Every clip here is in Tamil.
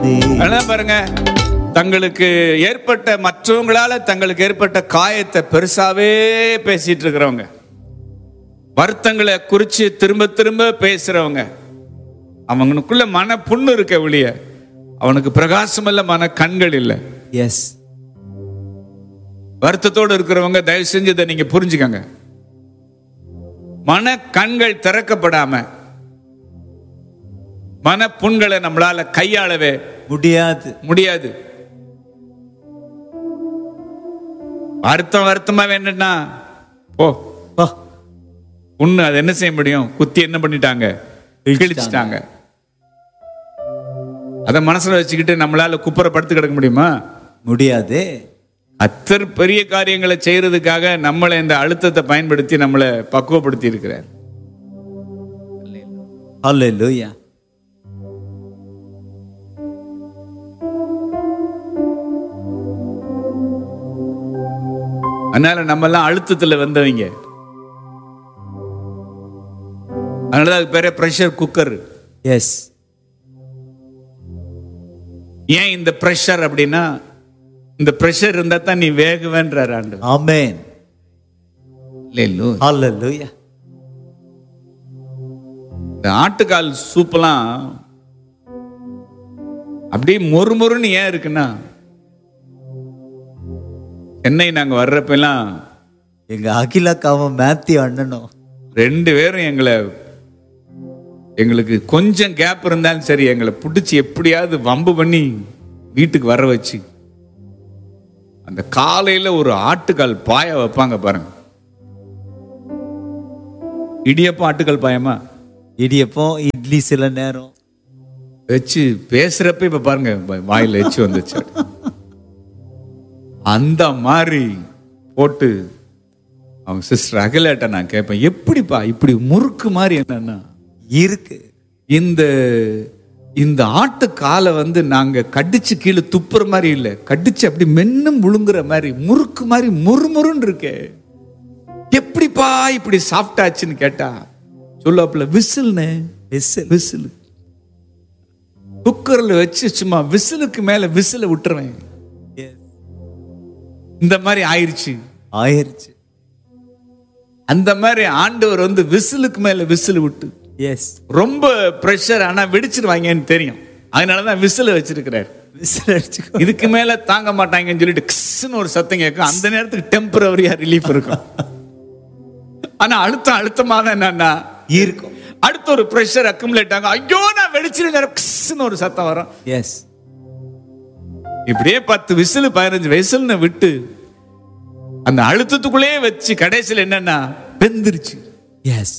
ஆமென் அதான் பாருங்க தங்களுக்கு ஏற்பட்ட மற்றவங்களால தங்களுக்கு ஏற்பட்ட காயத்தை பெருசாவே பேசிட்டு இருக்கிறவங்க வருத்தங்களை குறிச்சு திரும்ப திரும்ப பேசுறவங்க அவனுக்குள்ள மன புண்ணு இருக்க ஒழிய அவனுக்கு பிரகாசமல்ல மன கண்கள் இல்லை எஸ் வருத்தத்தோடு இருக்கிறவங்க தயவு செஞ்சு இதை நீங்க புரிஞ்சுக்கங்க மன கண்கள் திறக்கப்படாம மன புண்களை நம்மளால கையாளவே முடியாது முடியாது வருத்தம் வருத்தமா வேணும்னா போ பா புண்ணு அது என்ன செய்ய முடியும் குத்தி என்ன பண்ணிட்டாங்க கிழிச்சிட்டாங்க. கிழிச்சிட்டாங்க அதை மனசுல வச்சுக்கிட்டு நம்மளால குப்புற படுத்து கிடக்க முடியுமா முடியாது அத்தர் பெரிய காரியங்களை செய்யறதுக்காக நம்மளை இந்த அழுத்தத்தை பயன்படுத்தி நம்மளை பக்குவப்படுத்தி இருக்கிறார் ஹalleluya அதனால நம்ம எல்லாம் அழுத்தத்துல வந்தவங்க அதனால அதுக்கு பேரே ப்ரெஷர் குக்கர் எஸ் ஏன் இந்த ப்ரெஷர் அப்படின்னா இந்த ப்ரெஷர் இருந்தா தான் நீ வேகுவேன்றார் ஆண்டு ஆமென் இல்லைல்லோ ஹalleluya இந்த ஆட்டுக்கால் சூப்பெல்லாம் அப்படியே மொறுமொறுன்னு ஏன் இருக்குன்னா சென்னை நாங்க வர்றப்பெல்லாம் எங்க அகிலாக்காவும் மேத்யூ அண்ணனும் ரெண்டு பேரும் எங்களை எங்களுக்கு கொஞ்சம் கேப் இருந்தாலும் சரி எங்களை பிடிச்சி எப்படியாவது வம்பு பண்ணி வீட்டுக்கு வர வச்சு அந்த காலையில ஒரு ஆட்டுக்கால் பாய வைப்பாங்க பாருங்க இடியப்பம் ஆட்டுக்கால் பாயமா இடியப்பம் இட்லி சில நேரம் வச்சு பேசுறப்ப இப்ப பாருங்க வ- வாயில எச்சு வந்துச்சு அந்த மாதிரி போட்டு அவங்க சிஸ்டர் அகிலாட்ட நான் கேட்பேன் எப்படிப்பா இப்படி முறுக்கு மாதிரி என்னன்னா இருக்கு இந்த இந்த ஆட்டு காலை வந்து நாங்க கடிச்சு கீழே துப்புற மாதிரி இல்ல கடிச்சு அப்படி மென்னும் முழுங்குற மாதிரி முறுக்கு மாதிரி முறுமுறுன்னு இருக்கே எப்படிப்பா இப்படி சாஃப்ட் ஆச்சுன்னு கேட்டா சொல்லாப்புல விசில்னு விசில் விசில் குக்கர்ல வச்சு சும்மா விசிலுக்கு மேல விசில விட்டுருவேன் இந்த மாதிரி ஆயிருச்சு ஆயிருச்சு அந்த மாதிரி ஆண்டவர் வந்து விசிலுக்கு மேல விசில் விட்டு எஸ் ரொம்ப ப்ரெஷர் ஆனா வெடிச்சிருவாங்கன்னு தெரியும் அதனாலதான் விசில வச்சிருக்கிறார் விசில் அடிச்சுக்கோ இதுக்கு மேல தாங்க மாட்டாங்கன்னு சொல்லிட்டு கிஸ்ன்னு ஒரு சத்தம் கேட்கும் அந்த நேரத்துக்கு டெம்பரவரியா ரிலீஃப் இருக்கும் ஆனா அழுத்தம் அழுத்தமா தான் என்னன்னா இருக்கும் அடுத்த ஒரு ப்ரெஷர் அக்குமுலேட் ஆகும் ஐயோ நான் வெடிச்சிருந்தேன் கிஸ்ன்னு ஒரு சத்தம் வரும் எஸ் இப்படியே பத்து விசில் பதினஞ்சு விசில்னு விட்டு அந்த அழுத்தத்துக்குள்ளேயே வச்சு கடைசியில் என்னன்னா வெந்துருச்சு எஸ்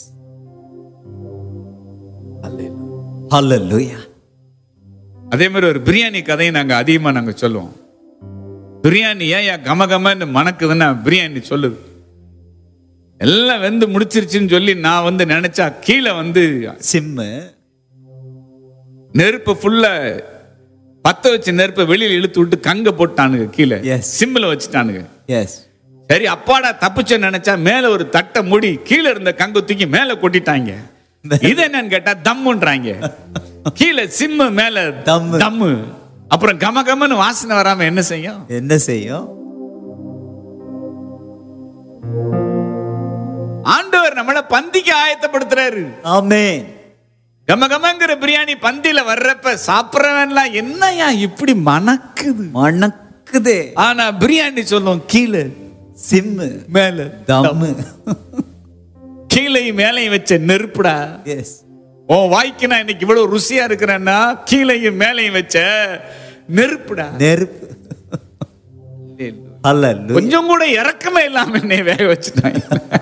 ஹalleluya அதே மாதிரி ஒரு பிரியாணி கதையை நாங்க அதிகமா நாங்க சொல்லுவோம் பிரியாணி ஏன் ஏன் கம கமன்னு மணக்குதுன்னா பிரியாணி சொல்லுது எல்லாம் வெந்து முடிச்சிருச்சுன்னு சொல்லி நான் வந்து நினைச்சா கீழே வந்து சிம்மு நெருப்பு ஃபுல்லா பத்த வச்ச நெருப்பை வெளியில இழுத்து விட்டு கங்க போட்டானுங்க கீழே Yes. சிம்மில் வச்சுட்டானுங்க எஸ் சரி அப்பாடா தப்பிச்சேன்னு நினைச்சா மேல ஒரு தட்டை மூடி கீழே இருந்த கங்க தூக்கி மேல கொட்டிட்டாங்க இது என்னன்னு கேட்டா தம்முன்றாங்க கீழே சிம்மு மேல தம்மு. தம்மு அப்புறம் கம கமன்னு வாசனை வராம என்ன செய்யும் என்ன செய்யும் ஆண்டவர் நம்மள பந்திக்கு ஆயத்தப்படுத்துறாரு ஆமென் கம கமங்கிற பிரியாணி பந்தியில வர்றப்ப சாப்பிடறவன்லாம் என்னய்யா இப்படி மணக்குது மணக்குதே ஆனா பிரியாணி சொல்லும் கீழே சிம்மு மேல தம்மு கீழையும் மேலையும் வச்ச நெருப்புடா எஸ் உன் வாய்க்கு நான் இன்னைக்கு இவ்வளவு ருசியா இருக்கிறேன்னா கீழையும் மேலையும் வச்ச நெருப்புடா நெருப்பு ஹalleluya கொஞ்சம் கூட இறக்கமே இல்லாம என்னை வேக வச்சுட்டாங்க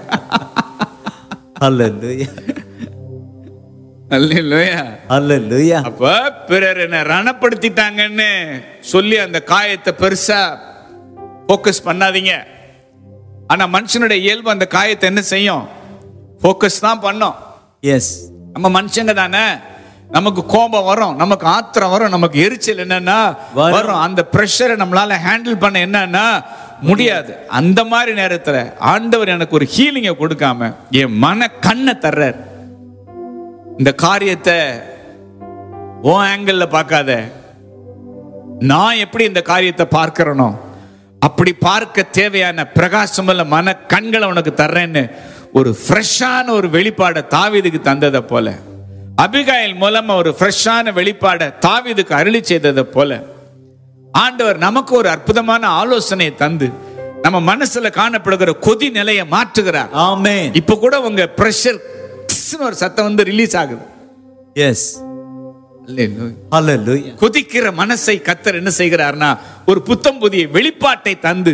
ஹalleluya அல்லேலூயா. ஹalleluya அப்ப பிறர் என்ன ரணப்படுத்திட்டாங்கன்னு சொல்லி அந்த காயத்தை பெருசா போக்கஸ் பண்ணாதீங்க ஆனா மனுஷனுடைய இயல்பு அந்த காயத்தை என்ன செய்யும் போக்கஸ் தான் பண்ணும் எஸ் நம்ம மனுஷங்க தானே நமக்கு கோபம் வரும் நமக்கு ஆத்திரம் வரும் நமக்கு எரிச்சல் என்னன்னா வரும். வரும் அந்த ப்ரெஷரை நம்மளால ஹேண்டில் பண்ண என்னன்னா முடியாது அந்த மாதிரி நேரத்துல ஆண்டவர் எனக்கு ஒரு ஹீலிங்கை கொடுக்காம என் மன கண்ணை தர்றார் இந்த காரியத்தை ஓ ஆங்கிள் பார்க்காத நான் எப்படி இந்த காரியத்தை பார்க்கிறேனோ அப்படி பார்க்க தேவையான பிரகாசமுள்ள மன கண்களை உனக்கு தர்றேன்னு ஒரு ஃப்ரெஷ்ஷான ஒரு வெளிப்பாடை தாவீதுக்கு தந்ததை போல அபிகாயில் மூலமா ஒரு ஃப்ரெஷ்ஷான வெளிப்பாடை தாவீதுக்கு அருளி செய்ததை போல ஆண்டவர் நமக்கு ஒரு அற்புதமான ஆலோசனையை தந்து நம்ம மனசுல காணப்படுகிற கொதி நிலையை மாற்றுகிறார் ஆமென் இப்ப கூட உங்க பிரஷர் ஒரு சத்தம் வந்து ரிலீஸ் ஆகுது எஸ் ஹalleluya கொதிக்கிற மனசை கத்தர் என்ன செய்கிறார்னா ஒரு புத்தம் புதிய வெளிப்பாட்டை தந்து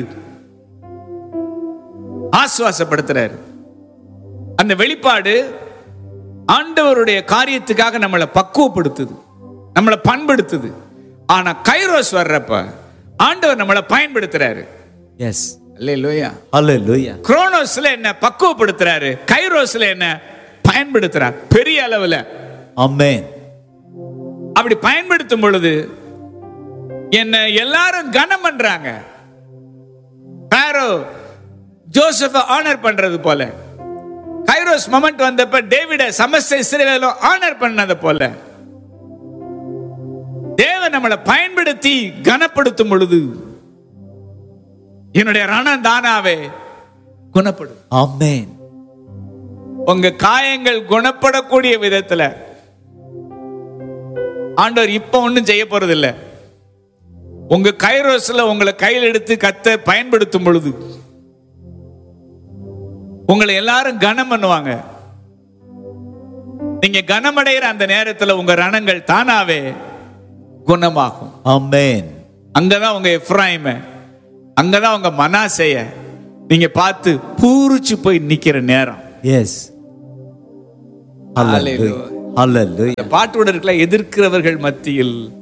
ஆசுவாசப்படுத்துறாரு அந்த வெளிப்பாடு ஆண்டவருடைய காரியத்துக்காக நம்மளை பக்குவப்படுத்துது நம்மளை பண்படுத்துது ஆனா கைரோஸ் வர்றப்ப ஆண்டவர் நம்மளை பயன்படுத்துறாரு எஸ் அல்லேலூயா ஹalleluya குரோனோஸ்ல என்ன பக்குவப்படுத்துறாரு கைரோஸ்ல என்ன பயன்படுத்துறார் பெரிய அளவுல ஆமென் அப்படி பயன்படுத்தும் பொழுது என்ன எல்லாரும் கனம் பண்றாங்க பாரோ ஜோசப் ஆனர் பண்றது போல கைரோஸ் மொமெண்ட் வந்தப்ப டேவிட சமஸ்த இஸ்ரேலும் ஆனர் பண்ணது போல தேவன் நம்மளை பயன்படுத்தி கனப்படுத்தும் பொழுது என்னுடைய ரணம் தானாவே குணப்படும் ஆமென் உங்க காயங்கள் குணப்படக்கூடிய விதத்துல ஆண்டவர் இப்ப ஒண்ணும் செய்ய போறது இல்ல உங்க கைரோஸ்ல உங்களை கையில் எடுத்து கத்த பயன்படுத்தும் பொழுது உங்களை எல்லாரும் கனம் பண்ணுவாங்க நீங்க கனமடைகிற அந்த நேரத்துல உங்க ரணங்கள் தானாவே குணமாகும் ஆமென் அங்கதான் உங்க எஃப்ராயிம அங்கதான் உங்க மனாசைய நீங்க பார்த்து பூரிச்சு போய் நிக்கிற நேரம் எஸ் ஹalleluya ஹalleluya இந்த பாட்டோட இருக்கல எதிர்க்கிறவர்கள் மத்தியில்